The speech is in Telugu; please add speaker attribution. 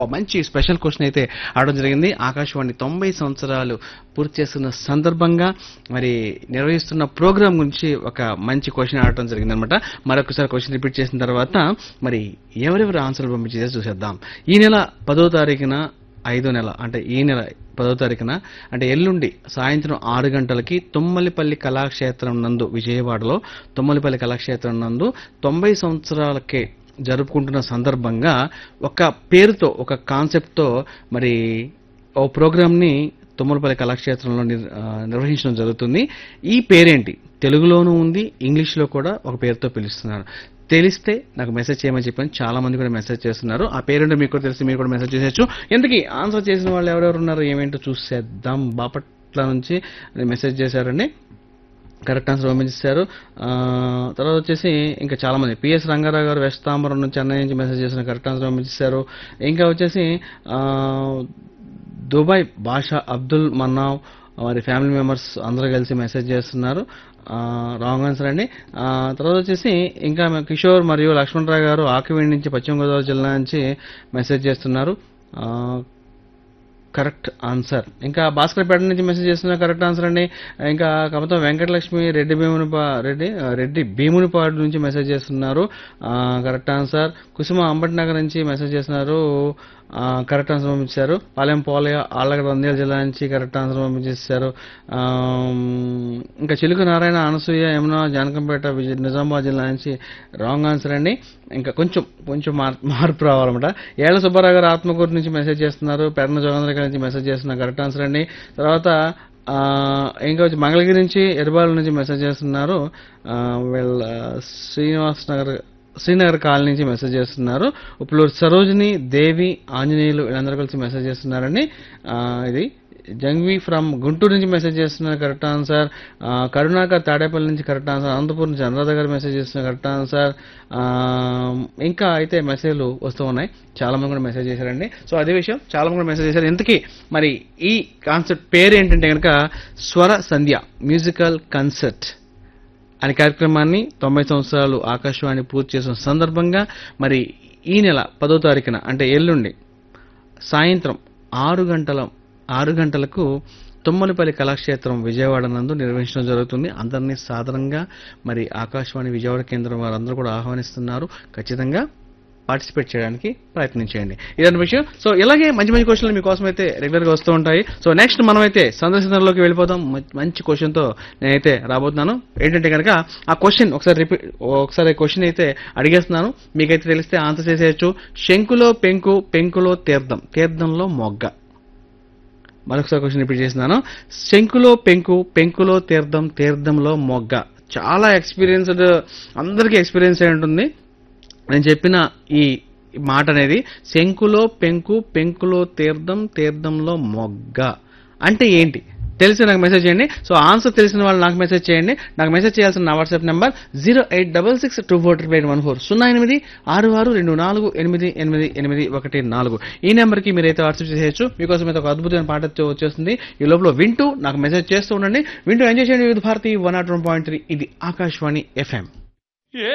Speaker 1: ఒక మంచి స్పెషల్ క్వశ్చన్ అయితే అడగడం జరిగింది ఆకాశవాణి తొంభై సంవత్సరాలు పూర్తి చేస్తున్న సందర్భంగా మరి నిర్వహిస్తున్న ప్రోగ్రామ్ గురించి ఒక మంచి క్వశ్చన్ అడగడం జరిగింది అనమాట మరొకసారి క్వశ్చన్ రిపీట్ చేసిన తర్వాత మరి ఎవరెవరు ఆన్సర్లు పంపించేసి చూసేద్దాం ఈ నెల పదో తారీఖున ఐదో నెల అంటే ఈ నెల పదో తారీఖున అంటే ఎల్లుండి సాయంత్రం ఆరు గంటలకి తుమ్మలిపల్లి కళాక్షేత్రం నందు విజయవాడలో తుమ్మలిపల్లి కళాక్షేత్రం నందు తొంభై సంవత్సరాలకే జరుపుకుంటున్న సందర్భంగా ఒక పేరుతో ఒక కాన్సెప్ట్తో మరి ఓ ప్రోగ్రామ్ని తుమ్మలపల్లి కళాక్షేత్రంలో నిర్- ఆ, నిర్వహించడం జరుగుతుంది ఈ పేరేంటి తెలుగులోనూ ఉంది ఇంగ్లీష్లో కూడా ఒక పేరుతో పిలుస్తున్నారు తెలిస్తే నాకు మెసేజ్ చేయమని చెప్పాను చాలా మంది కూడా మెసేజ్ చేస్తున్నారు ఆ పేరుంటే మీకు కూడా తెలిసి మీరు కూడా మెసేజ్ చేసేయచ్చు ఎందుకు ఆన్సర్ చేసిన వాళ్ళు ఎవరెవరు ఉన్నారు ఏమేంటో చూసేద్దాం బాపట్ల నుంచి మెసేజ్ చేశారండి కరెక్ట్ ఆన్సర్ పంపించారు ఆ, తర్వాత వచ్చేసి ఇంకా చాలా మంది పిఎస్ రంగారావు గారు వెస్ట్ తాంబరం నుంచి చెన్నై నుంచి మెసేజ్ చేసిన కరెక్ట్ ఆన్సర్ పంపించారు ఇంకా వచ్చేసి ఆ, దుబాయ్ బాషా అబ్దుల్ మన్నావ్ వారి ఫ్యామిలీ మెంబర్స్ అందరూ కలిసి మెసేజ్ చేస్తున్నారు రాంగ్ ఆన్సర్ అండి ఆ, తర్వాత వచ్చేసి ఇంకా మన కిషోర్ మరియు లక్ష్మణరావు గారు ఆకివీడి నుంచి పశ్చిమ గోదావరి జిల్లా నుంచి మెసేజ్ చేస్తున్నారు ఆ, కరెక్ట్ ఆన్సర్ ఇంకా భాస్కర్పేట నుంచి మెసేజ్ చేస్తున్న కరెక్ట్ ఆన్సర్ అండి ఇంకా కమతం వెంకటలక్ష్మి రెడ్డి భీమునిపా రెడ్డి ఆ, రెడ్డి భీమునిపాడు నుంచి మెసేజ్ చేస్తున్నారు ఆ, కరెక్ట్ ఆన్సర్ కుసుమ అంబటినగర్ నుంచి మెసేజ్ చేస్తున్నారు ఆ, కరెక్ట్ ఆన్సర్ పంపించారు పాలెం పోలయ ఆళ్ళగడ్డ నంద్యాల జిల్లా నుంచి కరెక్ట్ ఆన్సర్ పంపించేశారు ఆమ్, ఇంకా చిలుక నారాయణ అనసూయ యమున జానకంపేట విజయ నిజామాబాద్ జిల్లా నుంచి రాంగ్ ఆన్సర్ అండి ఇంకా కొంచెం కొంచెం మార్ మార్పు రావాలన్నమాట ఏళ్ల సుబ్బారావు గారు ఆత్మకూరు నుంచి మెసేజ్ చేస్తున్నారు పెరణ జోగేంద్ర గారి నుంచి మెసేజ్ చేస్తున్నారు కరెక్ట్ ఆన్సర్ అండి తర్వాత ఆ, ఇంకా వచ్చి మంగళగిరి నుంచి ఎరుబాల నుంచి మెసేజ్ చేస్తున్నారు ఆ, వీళ్ళ శ్రీనివాస్ నగర్ శ్రీనగర్ కాలనీ నుంచి మెసేజ్ చేస్తున్నారు ఇప్పుడు సరోజిని దేవి ఆంజనేయులు వీళ్ళందరూ కలిసి మెసేజ్ చేస్తున్నారండి ఆ, ఇది జంగ్వి ఫ్రమ్ గుంటూరు నుంచి మెసేజ్ చేస్తున్నారు కరెక్ట్ ఆన్సర్ ఆ, కరుణాకర్ తాడేపల్లి నుంచి కరెక్ట్ ఆన్సర్ అనంతపురం నుంచి అనురాధ గారు మెసేజ్ చేస్తున్నారు కరెక్ట్ ఆన్సర్ ఆ, ఇంకా అయితే మెసేజ్లు వస్తూ ఉన్నాయి చాలా మంది కూడా మెసేజ్ చేశారండి సో అదే విషయం చాలా మంది కూడా మెసేజ్ చేశారు ఇంతకీ మరి ఈ కాన్సెప్ట్ పేరు ఏంటంటే కనుక స్వర సంధ్య మ్యూజికల్ కన్సర్ట్ అనే కార్యక్రమాన్ని తొంభై సంవత్సరాలు ఆకాశవాణి పూర్తి చేసిన సందర్భంగా మరి ఈ నెల పదో తారీఖున అంటే ఎల్లుండి సాయంత్రం ఆరు గంటల ఆరు గంటలకు తుమ్మలపల్లి కళాక్షేత్రం విజయవాడ నందు నిర్వహించడం జరుగుతుంది అందరినీ సాధారణంగా మరి ఆకాశవాణి విజయవాడ కేంద్రం వారందరూ కూడా ఆహ్వానిస్తున్నారు ఖచ్చితంగా పార్టిసిపేట్ చేయడానికి ప్రయత్నించండి ఇదన్న విషయం సో ఇలాగే మంచి మంచి క్వశ్చన్లు మీకోసం అయితే రెగ్యులర్ గా వస్తూ ఉంటాయి సో నెక్స్ట్ మనం అయితే సందర్శనలోకి వెళ్ళిపోతాం మ- మంచి క్వశ్చన్ తో నేనైతే రాబోతున్నాను ఏంటంటే కనుక ఆ క్వశ్చన్ ఒకసారి రిపీట్ ఒకసారి క్వశ్చన్ అయితే అడిగేస్తున్నాను మీకైతే తెలిస్తే ఆన్సర్ చేసేయచ్చు శంకులో పెంకు పెంకులో తీర్థం తీర్థంలో మొగ్గ మరొకసారి క్వశ్చన్ రిపీట్ చేస్తున్నాను శంకులో పెంకు పెంకులో తీర్థం తీర్థంలో మొగ్గ చాలా ఎక్స్పీరియన్స్డ్ అందరికీ ఎక్స్పీరియన్స్ అయి ఉంటుంది నేను చెప్పిన ఈ మాట అనేది శంకులో పెంకు పెంకులో తీర్థం తీర్థంలో మొగ్గ అంటే ఏంటి తెలిసి నాకు మెసేజ్ చేయండి సో ఆన్సర్ తెలిసిన వాళ్ళు నాకు మెసేజ్ చేయండి నాకు మెసేజ్ చేయాల్సిన నా WhatsApp number zero eight double six two four triple eight one four సున్నా ఎనిమిది ఆరు ఆరు రెండు నాలుగు ఎనిమిది ఎనిమిది ఎనిమిది ఒకటి నాలుగు ఈ నెంబర్కి మీరైతే వాట్సాప్ చేసేయచ్చు మీకోసం అయితే ఒక అద్భుతమైన పాట అయితే వచ్చేస్తుంది ఈ లోపల వింటూ నాకు మెసేజ్ చేస్తూ ఉండండి వింటూ ఎంజాయ్ చేయండి Vividh Bharati one nought one point three ఇది ఆకాశవాణి ఎఫ్ఎం